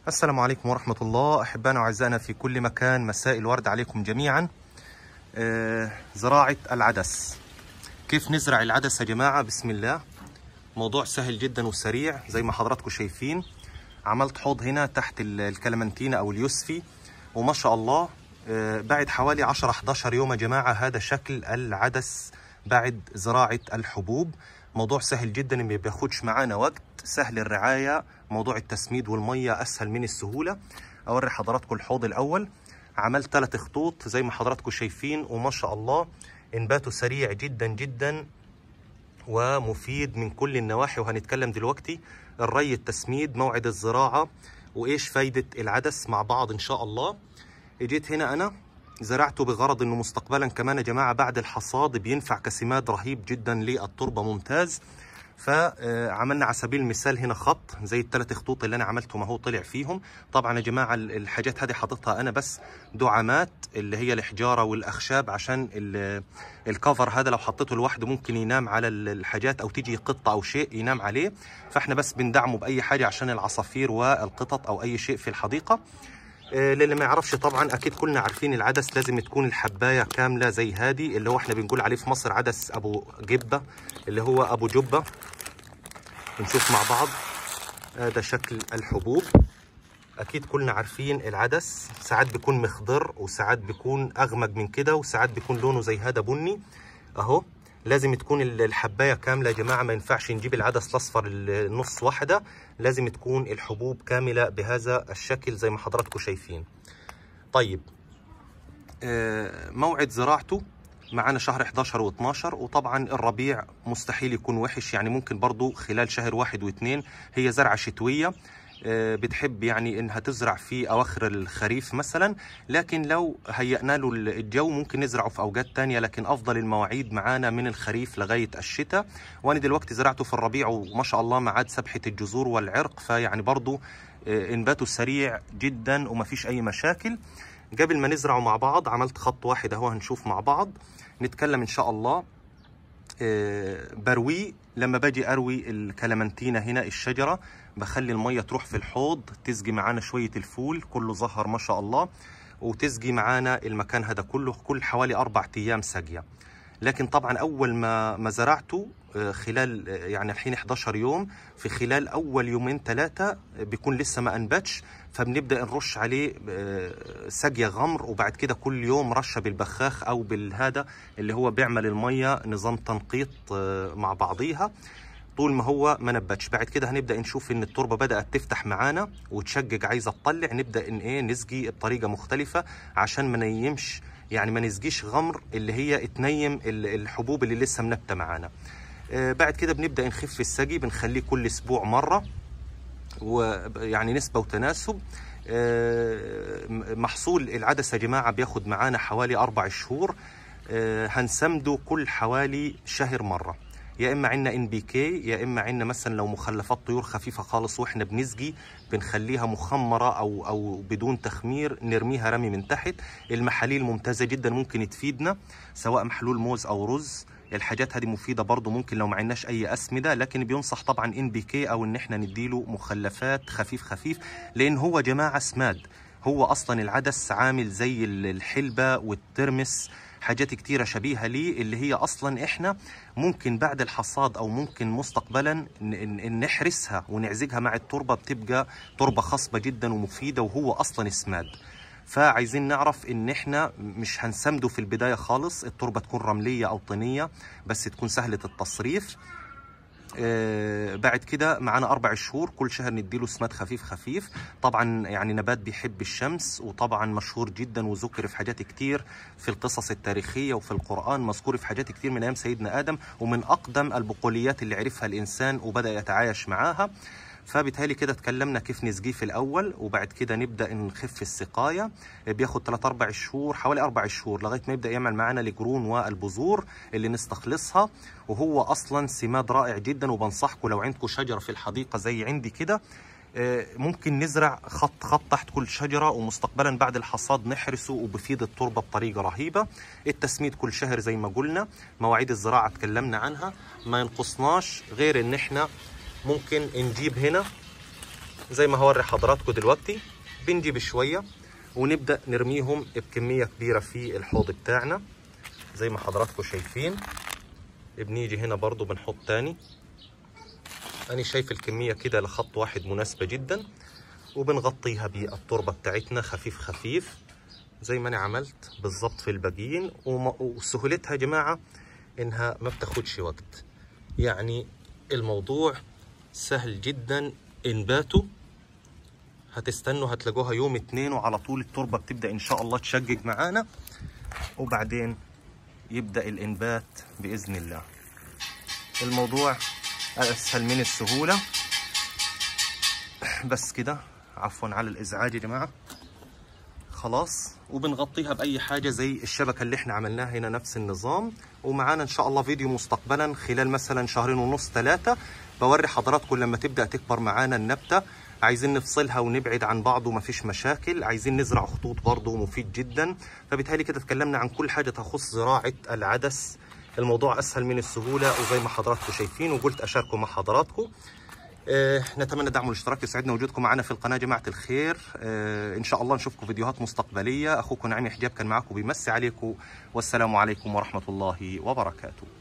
السلام عليكم ورحمة الله أحبائنا وأعزائنا في كل مكان مساء الورد عليكم جميعا آه، زراعة العدس كيف نزرع العدس يا جماعة بسم الله موضوع سهل جدا وسريع زي ما حضراتكم شايفين عملت حوض هنا تحت ال- الكلمنتينا أو اليوسفي وما شاء الله آه، بعد حوالي 10 11 يوم يا جماعة هذا شكل العدس بعد زراعة الحبوب موضوع سهل جدا ما بياخدش معانا وقت سهل الرعاية موضوع التسميد والمية أسهل من السهولة أوري حضراتكم الحوض الأول عملت ثلاث خطوط زي ما حضراتكم شايفين وما شاء الله انباته سريع جدا جدا ومفيد من كل النواحي وهنتكلم دلوقتي الري التسميد موعد الزراعة وإيش فايدة العدس مع بعض إن شاء الله جيت هنا أنا زرعته بغرض انه مستقبلا كمان يا جماعه بعد الحصاد بينفع كسماد رهيب جدا للتربه ممتاز فعملنا على سبيل المثال هنا خط زي الثلاث خطوط اللي انا عملتهم اهو طلع فيهم طبعا يا جماعه ال- الحاجات هذه حاططها انا بس دعامات اللي هي الحجاره والاخشاب عشان ال- الكفر هذا لو حطيته لوحده ممكن ينام على ال- الحاجات او تيجي قطه او شيء ينام عليه فاحنا بس بندعمه باي حاجه عشان العصافير والقطط او اي شيء في الحديقه آه، للي ما يعرفش طبعا اكيد كلنا عارفين العدس لازم تكون الحبايه كامله زي هادي اللي هو احنا بنقول عليه في مصر عدس ابو جبه اللي هو ابو جبه نشوف مع بعض هذا شكل الحبوب اكيد كلنا عارفين العدس ساعات بيكون مخضر وساعات بيكون اغمق من كده وساعات بيكون لونه زي هذا بني اهو لازم تكون ال- الحبايه كامله يا جماعه ما ينفعش نجيب العدس الاصفر النص واحده لازم تكون الحبوب كامله بهذا الشكل زي ما حضراتكم شايفين طيب آه، موعد زراعته معانا شهر 11 و12 وطبعا الربيع مستحيل يكون وحش يعني ممكن برضو خلال شهر واحد واثنين هي زرعة شتوية آه، بتحب يعني انها تزرع في اواخر الخريف مثلا لكن لو هيئنا له الجو ممكن نزرعه في اوقات تانية لكن افضل المواعيد معانا من الخريف لغاية الشتاء وانا دلوقتي زرعته في الربيع وما شاء الله ما عاد سبحة الجذور والعرق فيعني برضو آه، انباته سريع جدا وما فيش اي مشاكل قبل ما نزرعه مع بعض عملت خط واحد اهو هنشوف مع بعض نتكلم ان شاء الله آه، برويه لما باجي اروي الكلمنتينا هنا الشجره بخلي الميه تروح في الحوض تسقي معانا شويه الفول كله ظهر ما شاء الله وتسقي معانا المكان هذا كله كل حوالي اربع ايام سقيه لكن طبعا اول ما ما زرعته آه، خلال آه، يعني الحين 11 يوم في خلال اول يومين ثلاثه بيكون لسه ما انبتش فبنبدا نرش عليه آه، سقيه غمر وبعد كده كل يوم رشه بالبخاخ او بالهذا اللي هو بيعمل الميه نظام تنقيط آه، مع بعضيها طول ما هو ما نبتش بعد كده هنبدا نشوف ان التربه بدات تفتح معانا وتشقق عايزه تطلع نبدا ان ايه نسقي بطريقه مختلفه عشان ما نيمش يعني ما نسقيش غمر اللي هي تنيم ال- الحبوب اللي لسه منبته معانا آه، بعد كده بنبدا نخف السقي بنخليه كل اسبوع مره ويعني نسبة وتناسب آه، محصول العدسة يا جماعة بياخد معانا حوالي أربع شهور آه، هنسمده كل حوالي شهر مرة يا اما عندنا ان بي كي يا اما عندنا مثلا لو مخلفات طيور خفيفه خالص واحنا بنسقي بنخليها مخمره او او بدون تخمير نرميها رمي من تحت المحاليل ممتازه جدا ممكن تفيدنا سواء محلول موز او رز الحاجات هذه مفيده برضه ممكن لو ما عندناش اي اسمده لكن بينصح طبعا ان بي كي او ان احنا نديله مخلفات خفيف خفيف لان هو جماعه سماد هو اصلا العدس عامل زي ال- الحلبه والترمس حاجات كتيرة شبيهة ليه اللي هي أصلا إحنا ممكن بعد الحصاد أو ممكن مستقبلا ن- ن- نحرسها ونعزقها مع التربة بتبقى تربة خصبة جدا ومفيدة وهو أصلا سماد فعايزين نعرف ان احنا مش هنسمده في البدايه خالص التربه تكون رمليه او طينيه بس تكون سهله التصريف آه، بعد كده معانا اربع شهور كل شهر نديله سماد خفيف خفيف طبعا يعني نبات بيحب الشمس وطبعا مشهور جدا وذكر في حاجات كتير في القصص التاريخيه وفي القران مذكور في حاجات كتير من ايام سيدنا ادم ومن اقدم البقوليات اللي عرفها الانسان وبدا يتعايش معاها فبالتالي كده اتكلمنا كيف نسقيه في الاول وبعد كده نبدا نخف السقايه بياخد 3 4 شهور حوالي 4 شهور لغايه ما يبدا يعمل معانا القرون والبذور اللي نستخلصها وهو اصلا سماد رائع جدا وبنصحكم لو عندكم شجره في الحديقه زي عندي كده آه، ممكن نزرع خط خط تحت كل شجرة ومستقبلا بعد الحصاد نحرسه وبفيد التربة بطريقة رهيبة التسميد كل شهر زي ما قلنا مواعيد الزراعة تكلمنا عنها ما ينقصناش غير ان احنا ممكن نجيب هنا زي ما هوري حضراتكم دلوقتي بنجيب شويه ونبدا نرميهم بكميه كبيره في الحوض بتاعنا زي ما حضراتكم شايفين بنيجي هنا برضو بنحط تاني انا شايف الكميه كده لخط واحد مناسبه جدا وبنغطيها بالتربه بتاعتنا خفيف خفيف زي ما انا عملت بالظبط في الباقيين وسهولتها يا جماعه انها ما بتاخدش وقت يعني الموضوع سهل جدا انباته هتستنوا هتلاقوها يوم اتنين وعلى طول التربه بتبدا ان شاء الله تشقق معانا وبعدين يبدا الانبات باذن الله الموضوع اسهل من السهوله بس كده عفوا على الازعاج يا جماعه خلاص وبنغطيها باي حاجه زي الشبكه اللي احنا عملناها هنا نفس النظام ومعانا ان شاء الله فيديو مستقبلا خلال مثلا شهرين ونص ثلاثه بوري حضراتكم لما تبدا تكبر معانا النبته عايزين نفصلها ونبعد عن بعض ومفيش مشاكل عايزين نزرع خطوط برضه مفيد جدا فبالتالي كده اتكلمنا عن كل حاجه تخص زراعه العدس الموضوع اسهل من السهوله وزي ما حضراتكم شايفين وقلت اشاركه مع حضراتكم آه نتمنى دعم والاشتراك يسعدنا وجودكم معنا في القناه جماعه الخير آه ان شاء الله نشوفكم فيديوهات مستقبليه اخوكم نعيم حجاب كان معكم بيمسي عليكم والسلام عليكم ورحمه الله وبركاته